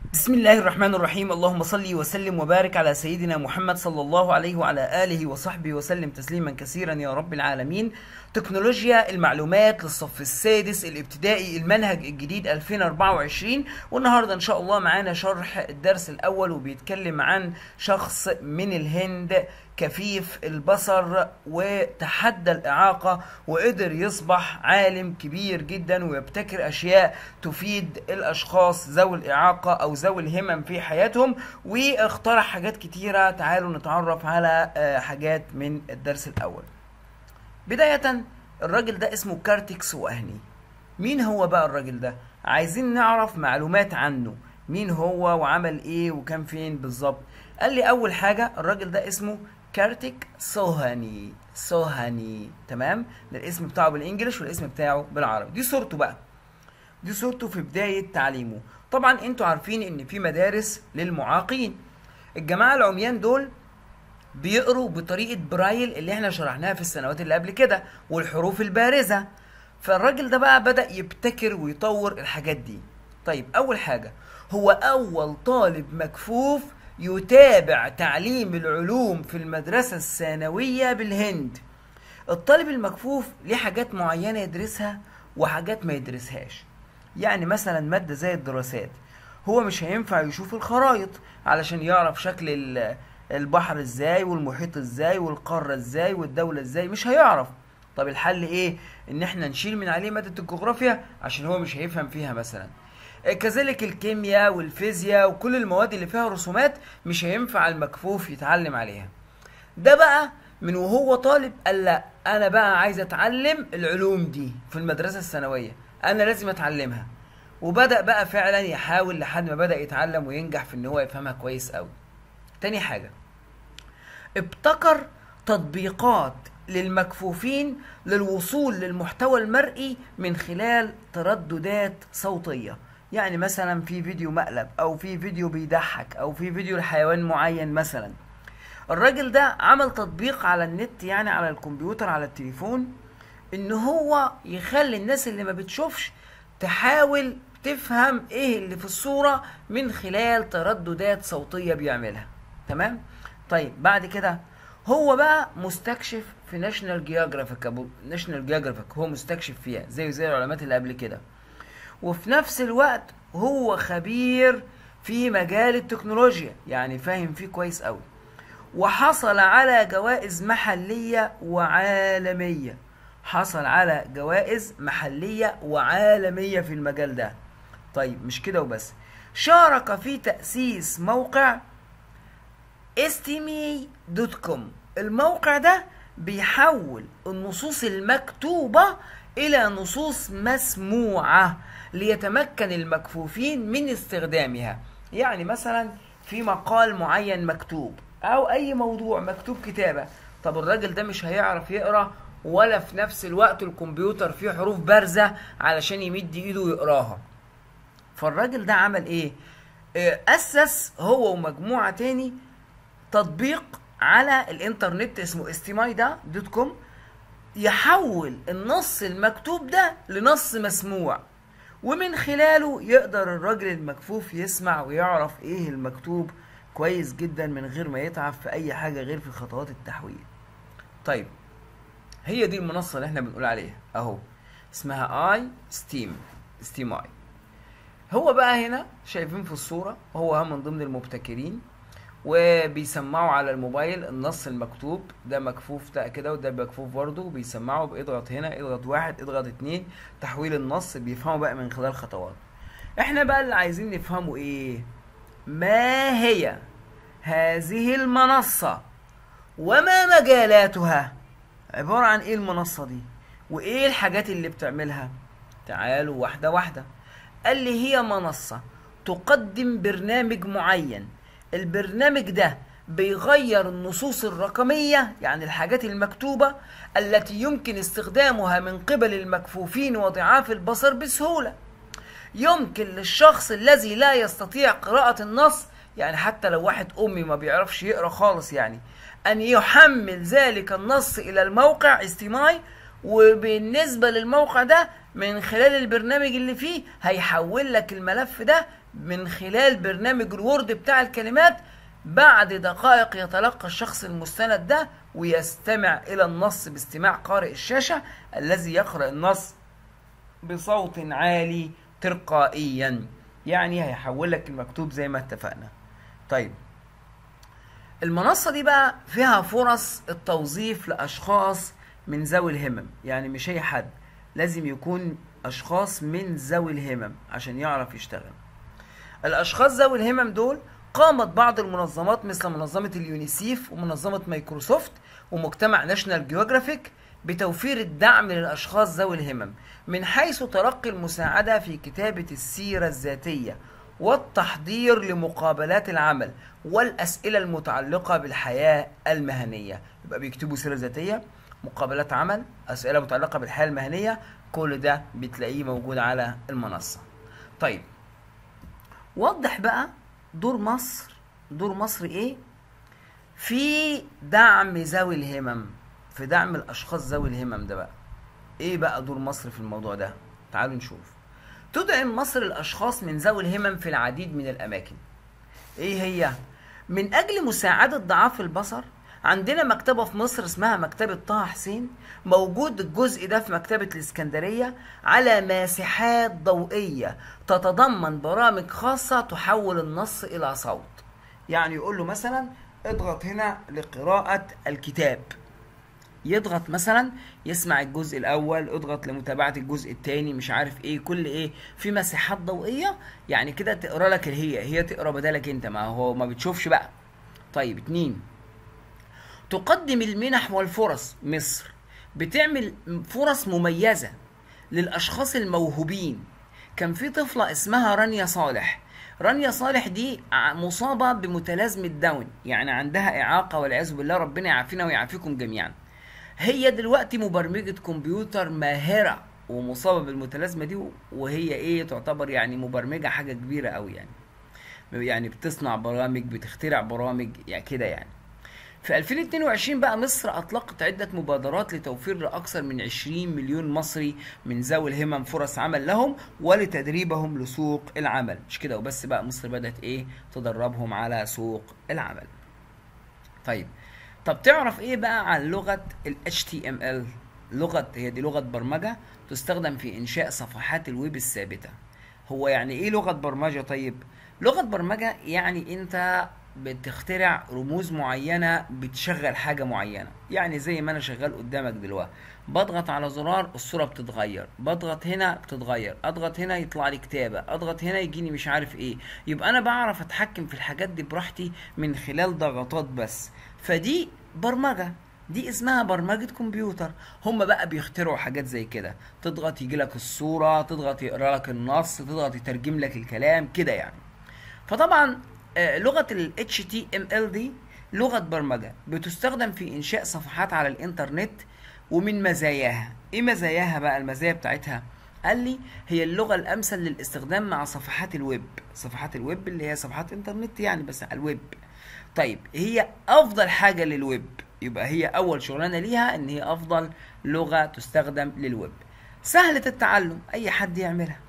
بسم الله الرحمن الرحيم اللهم صل وسلم وبارك على سيدنا محمد صلى الله عليه وعلى آله وصحبه وسلم تسليما كثيرا يا رب العالمين تكنولوجيا المعلومات للصف السادس الابتدائي المنهج الجديد 2024 والنهارده ان شاء الله معانا شرح الدرس الاول وبيتكلم عن شخص من الهند كفيف البصر وتحدى الإعاقة وقدر يصبح عالم كبير جدا ويبتكر أشياء تفيد الأشخاص ذوي الإعاقة أو ذوي الهمم في حياتهم واخترع حاجات كتيرة تعالوا نتعرف على آه، حاجات من الدرس الأول بداية الراجل ده اسمه كارتيك سواهني مين هو بقى الراجل ده عايزين نعرف معلومات عنه مين هو وعمل ايه وكان فين بالظبط قال لي اول حاجة الراجل ده اسمه كارتيك سوهاني سوهاني تمام ده الاسم بتاعه بالانجلش والاسم بتاعه بالعربي دي صورته بقى دي صورته في بداية تعليمه طبعا انتوا عارفين ان في مدارس للمعاقين الجماعة العميان دول بيقروا بطريقة برايل اللي احنا شرحناها في السنوات اللي قبل كده والحروف البارزة فالراجل ده بقى بدأ يبتكر ويطور الحاجات دي طيب أول حاجة هو أول طالب مكفوف يتابع تعليم العلوم في المدرسة الثانوية بالهند الطالب المكفوف ليه حاجات معينة يدرسها وحاجات ما يدرسهاش يعني مثلا مادة زي الدراسات هو مش هينفع يشوف الخرايط علشان يعرف شكل ال- البحر ازاي والمحيط ازاي والقارة ازاي والدولة ازاي مش هيعرف طب الحل ايه ان احنا نشيل من عليه مادة الجغرافيا عشان هو مش هيفهم فيها مثلا آه، كذلك الكيمياء والفيزياء وكل المواد اللي فيها رسومات مش هينفع المكفوف يتعلم عليها ده بقى من وهو طالب قال لا انا بقى عايز اتعلم العلوم دي في المدرسة الثانوية انا لازم اتعلمها وبدأ بقى فعلا يحاول لحد ما بدأ يتعلم وينجح في ان هو يفهمها كويس قوي تاني حاجة ابتكر تطبيقات للمكفوفين للوصول للمحتوى المرئي من خلال ترددات صوتية يعني مثلا في فيديو مقلب او في فيديو بيضحك او في فيديو لحيوان معين مثلا الراجل ده عمل تطبيق على النت يعني على الكمبيوتر على التليفون ان هو يخلي الناس اللي ما بتشوفش تحاول تفهم ايه اللي في الصورة من خلال ترددات صوتية بيعملها تمام طيب بعد كده هو بقى مستكشف في ناشونال جيوغرافيك ابو ناشونال جيوغرافيك هو مستكشف فيها زي زي العلماء اللي قبل كده وفي نفس الوقت هو خبير في مجال التكنولوجيا يعني فاهم فيه كويس قوي وحصل على جوائز محلية وعالمية حصل على جوائز محلية وعالمية في المجال ده طيب مش كده وبس شارك في تأسيس موقع estimi.com الموقع ده بيحول النصوص المكتوبة إلى نصوص مسموعة ليتمكن المكفوفين من استخدامها يعني مثلا في مقال معين مكتوب أو أي موضوع مكتوب كتابة طب الراجل ده مش هيعرف يقرأ ولا في نفس الوقت الكمبيوتر فيه حروف بارزة علشان يمد إيده ويقراها فالراجل ده عمل ايه آه، اسس هو ومجموعه تاني تطبيق على الانترنت اسمه استيماي ده دوت كوم يحول النص المكتوب ده لنص مسموع ومن خلاله يقدر الراجل المكفوف يسمع ويعرف ايه المكتوب كويس جدا من غير ما يتعب في اي حاجه غير في خطوات التحويل طيب هي دي المنصه اللي احنا بنقول عليها اهو اسمها اي ستيم ستيم اي هو بقى هنا شايفين في الصورة هو من ضمن المبتكرين وبيسمعوا على الموبايل النص المكتوب ده مكفوف ده كده وده مكفوف برضه بيسمعوا بيضغط هنا اضغط واحد اضغط اتنين تحويل النص بيفهموا بقى من خلال خطوات احنا بقى اللي عايزين نفهمه ايه ما هي هذه المنصة وما مجالاتها عبارة عن ايه المنصة دي وايه الحاجات اللي بتعملها تعالوا واحدة واحدة قال لي هي منصة تقدم برنامج معين البرنامج ده بيغير النصوص الرقمية يعني الحاجات المكتوبة التي يمكن استخدامها من قبل المكفوفين وضعاف البصر بسهولة يمكن للشخص الذي لا يستطيع قراءة النص يعني حتى لو واحد أمي ما بيعرفش يقرأ خالص يعني أن يحمل ذلك النص إلى الموقع استيماي وبالنسبة للموقع ده من خلال البرنامج اللي فيه هيحول لك الملف ده من خلال برنامج الوورد بتاع الكلمات بعد دقائق يتلقى الشخص المستند ده ويستمع إلى النص باستماع قارئ الشاشة الذي يقرأ النص بصوت عالي تلقائيا يعني هيحول لك المكتوب زي ما اتفقنا طيب المنصة دي بقى فيها فرص التوظيف لأشخاص من ذوي الهمم يعني مش أي حد لازم يكون أشخاص من ذوي الهمم عشان يعرف يشتغل الأشخاص ذوي الهمم دول قامت بعض المنظمات مثل منظمة اليونيسيف ومنظمة مايكروسوفت ومجتمع ناشونال جيوغرافيك بتوفير الدعم للأشخاص ذوي الهمم من حيث تلقي المساعدة في كتابة السيرة الذاتية والتحضير لمقابلات العمل والأسئلة المتعلقة بالحياة المهنية يبقى بيكتبوا سيرة ذاتية مقابلات عمل أسئلة متعلقة بالحياة المهنية كل ده بتلاقيه موجود على المنصة طيب وضح بقى دور مصر دور مصر ايه في دعم ذوي الهمم في دعم الاشخاص ذوي الهمم ده بقى ايه بقى دور مصر في الموضوع ده تعالوا نشوف تدعم مصر الاشخاص من ذوي الهمم في العديد من الاماكن ايه هي من اجل مساعدة ضعاف البصر عندنا مكتبة في مصر اسمها مكتبة طه حسين موجود الجزء ده في مكتبة الإسكندرية على ماسحات ضوئية تتضمن برامج خاصة تحول النص إلى صوت يعني يقول له مثلا اضغط هنا لقراءة الكتاب يضغط مثلا يسمع الجزء الاول اضغط لمتابعه الجزء الثاني مش عارف ايه كل ايه في مساحات ضوئيه يعني كده تقرا لك هي هي تقرا بدالك انت ما هو ما بتشوفش بقى طيب اتنين تقدم المنح والفرص مصر بتعمل فرص مميزة للأشخاص الموهوبين كان في طفلة اسمها رانيا صالح رانيا صالح دي مصابة بمتلازمة داون يعني عندها إعاقة والعياذ بالله ربنا يعافينا ويعافيكم جميعا هي دلوقتي مبرمجة كمبيوتر ماهرة ومصابة بالمتلازمة دي وهي ايه تعتبر يعني مبرمجة حاجة كبيرة قوي يعني يعني بتصنع برامج بتخترع برامج يعني كده يعني في 2022 بقى مصر أطلقت عدة مبادرات لتوفير لأكثر من 20 مليون مصري من ذوي الهمم فرص عمل لهم ولتدريبهم لسوق العمل مش كده وبس بقى مصر بدأت إيه تدربهم على سوق العمل طيب طب تعرف إيه بقى عن لغة ال HTML لغة هي دي لغة برمجة تستخدم في إنشاء صفحات الويب الثابتة هو يعني إيه لغة برمجة طيب لغة برمجة يعني أنت بتخترع رموز معينة بتشغل حاجة معينة يعني زي ما انا شغال قدامك دلوقتي بضغط على زرار الصورة بتتغير بضغط هنا بتتغير اضغط هنا يطلع لي كتابة اضغط هنا يجيني مش عارف ايه يبقى انا بعرف اتحكم في الحاجات دي براحتي من خلال ضغطات بس فدي برمجة دي اسمها برمجة كمبيوتر هم بقى بيخترعوا حاجات زي كده تضغط يجي لك الصورة تضغط يقرا لك النص تضغط يترجم لك الكلام كده يعني فطبعا لغة ال HTML دي لغة برمجة بتستخدم في إنشاء صفحات على الإنترنت ومن مزاياها إيه مزاياها بقى المزايا بتاعتها قال لي هي اللغة الأمثل للاستخدام مع صفحات الويب صفحات الويب اللي هي صفحات إنترنت يعني بس على الويب طيب هي أفضل حاجة للويب يبقى هي أول شغلانة ليها إن هي أفضل لغة تستخدم للويب سهلة التعلم أي حد يعملها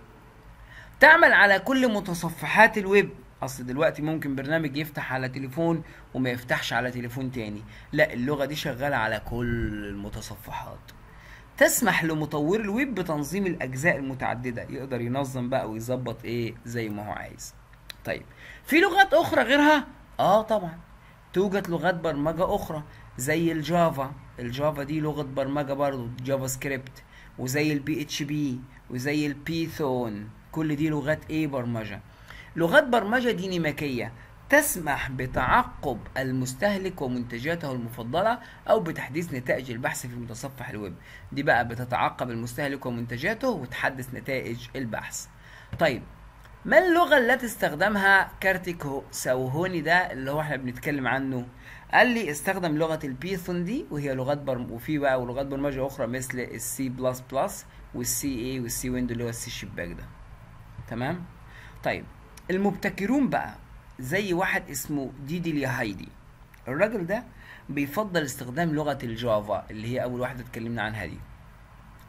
تعمل على كل متصفحات الويب اصل دلوقتي ممكن برنامج يفتح على تليفون وما يفتحش على تليفون تاني لا اللغة دي شغالة على كل المتصفحات تسمح لمطور الويب بتنظيم الاجزاء المتعددة يقدر ينظم بقى ويظبط ايه زي ما هو عايز طيب في لغات اخرى غيرها اه طبعا توجد لغات برمجة اخرى زي الجافا الجافا دي لغة برمجة برضو جافا سكريبت وزي البي اتش بي وزي البيثون كل دي لغات ايه برمجة لغات برمجة ديناميكية تسمح بتعقب المستهلك ومنتجاته المفضلة أو بتحديث نتائج البحث في متصفح الويب دي بقى بتتعقب المستهلك ومنتجاته وتحدث نتائج البحث طيب ما اللغة التي استخدمها كارتيكو ساوهوني ده اللي هو احنا بنتكلم عنه قال لي استخدم لغة البيثون دي وهي لغات برم وفي بقى ولغات برمجة أخرى مثل السي بلس بلس والسي اي والسي ويندو اللي هو السي شباك ده تمام طيب المبتكرون بقى زي واحد اسمه ديدي اليهايدي الراجل ده بيفضل استخدام لغة الجافا اللي هي أول واحدة اتكلمنا عنها دي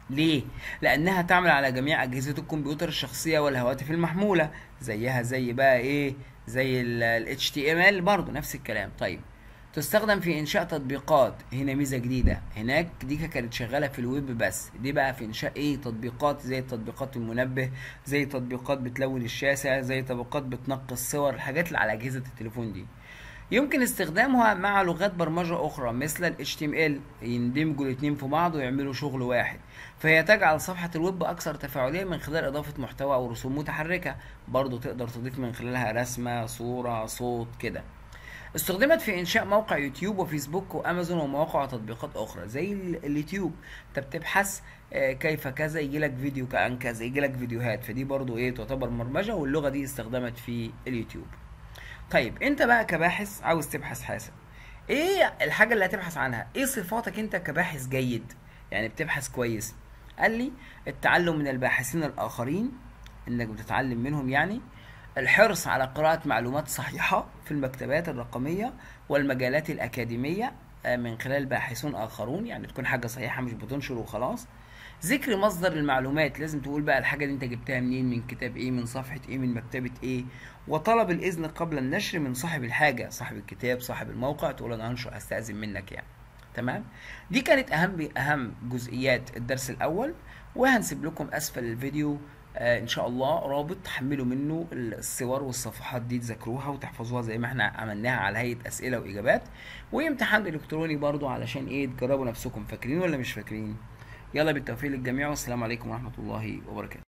ليه؟ لأنها تعمل على جميع أجهزة الكمبيوتر الشخصية والهواتف المحمولة زيها زي بقى إيه؟ زي ال HTML برضه نفس الكلام طيب تستخدم في إنشاء تطبيقات هنا ميزة جديدة هناك دي كانت شغالة في الويب بس دي بقى في إنشاء إيه تطبيقات زي تطبيقات المنبه زي تطبيقات بتلون الشاشة زي تطبيقات بتنقي الصور الحاجات اللي على أجهزة التليفون دي يمكن استخدامها مع لغات برمجة أخرى مثل ال HTML يندمجوا الاتنين في بعض ويعملوا شغل واحد فهي تجعل صفحة الويب أكثر تفاعلية من خلال إضافة محتوى أو رسوم متحركة برضو تقدر تضيف من خلالها رسمة صورة صوت كده استخدمت في إنشاء موقع يوتيوب وفيسبوك وأمازون ومواقع وتطبيقات أخرى زي ال- اليوتيوب أنت بتبحث آه، كيف كذا يجي لك فيديو عن كذا يجي لك فيديوهات فدي برضو إيه تعتبر برمجة واللغة دي استخدمت في اليوتيوب طيب انت بقى كباحث عاوز تبحث حاسب ايه الحاجه اللي هتبحث عنها ايه صفاتك انت كباحث جيد يعني بتبحث كويس قال لي التعلم من الباحثين الاخرين انك بتتعلم منهم يعني الحرص على قراءة معلومات صحيحة في المكتبات الرقمية والمجالات الأكاديمية آه، من خلال باحثون آخرون يعني تكون حاجة صحيحة مش بتنشر وخلاص ذكر مصدر المعلومات لازم تقول بقى الحاجة دي انت جبتها منين من كتاب ايه من صفحة ايه من مكتبة ايه وطلب الإذن قبل النشر من صاحب الحاجة صاحب الكتاب صاحب الموقع تقول أنا هنشر أستأذن منك يعني تمام دي كانت أهم أهم جزئيات الدرس الأول وهنسيب لكم أسفل الفيديو آه إن شاء الله رابط تحملوا منه الصور والصفحات دي تذاكروها وتحفظوها زي ما احنا عملناها على هيئة أسئلة وإجابات وامتحان إلكتروني برضو علشان إيه تجربوا نفسكم فاكرين ولا مش فاكرين يلا بالتوفيق للجميع والسلام عليكم ورحمة الله وبركاته